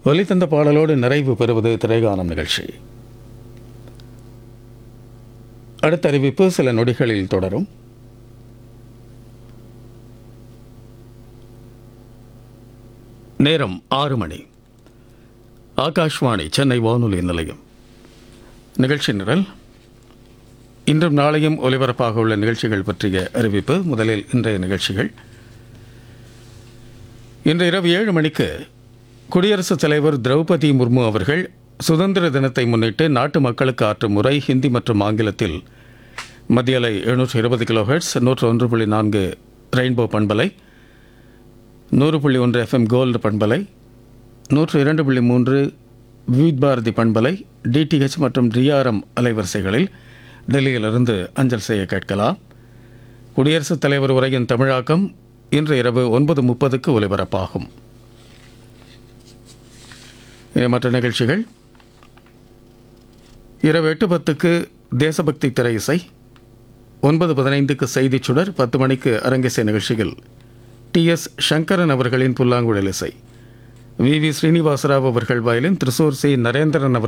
ஒலி தந்த பாடலோடு நிறைவு பெறுவது திரைகானம் நிகழ்ச்சி அடுத்த அறிவிப்பு சில நொடிகளில் தொடரும் நேரம் ஆறு மணி ஆகாஷ்வாணி சென்னை வானொலி நிலையம் நிகழ்ச்சி நிரல் இன்றும் நாளையும் ஒலிபரப்பாக உள்ள நிகழ்ச்சிகள் பற்றிய அறிவிப்பு முதலில் இன்றைய நிகழ்ச்சிகள் இன்று இரவு ஏழு மணிக்கு குடியரசுத் தலைவர் திரௌபதி முர்மு அவர்கள் சுதந்திர தினத்தை முன்னிட்டு நாட்டு மக்களுக்கு ஆற்றும் முறை ஹிந்தி மற்றும் ஆங்கிலத்தில் மத்திய அலை எழுநூற்று இருபது கிலோஹெர்ட்ஸ் நூற்று ஒன்று புள்ளி நான்கு ரெயின்போ பண்பலை நூறு புள்ளி ஒன்று எஃப்எம் கோல்டு பண்பலை நூற்று இரண்டு புள்ளி மூன்று விவித் பாரதி பண்பலை டிடிஹெச் மற்றும் டிஆர்எம் அலைவரிசைகளில் டெல்லியிலிருந்து அஞ்சல் செய்ய கேட்கலாம் குடியரசுத் தலைவர் உரையின் தமிழாக்கம் இன்று இரவு ஒன்பது முப்பதுக்கு ஒலிபரப்பாகும் இனி மற்ற நிகழ்ச்சிகள் இரவு எட்டு பத்துக்கு தேசபக்தி திரை இசை ஒன்பது பதினைந்துக்கு செய்திச் சுடர் பத்து மணிக்கு அரங்கிசை நிகழ்ச்சியில் டி எஸ் சங்கரன் அவர்களின் புல்லாங்குழல் இசை வி வி ஸ்ரீனிவாசராவ் அவர்கள் வயலின் திருசூர் சி நரேந்திரன் அவர்கள்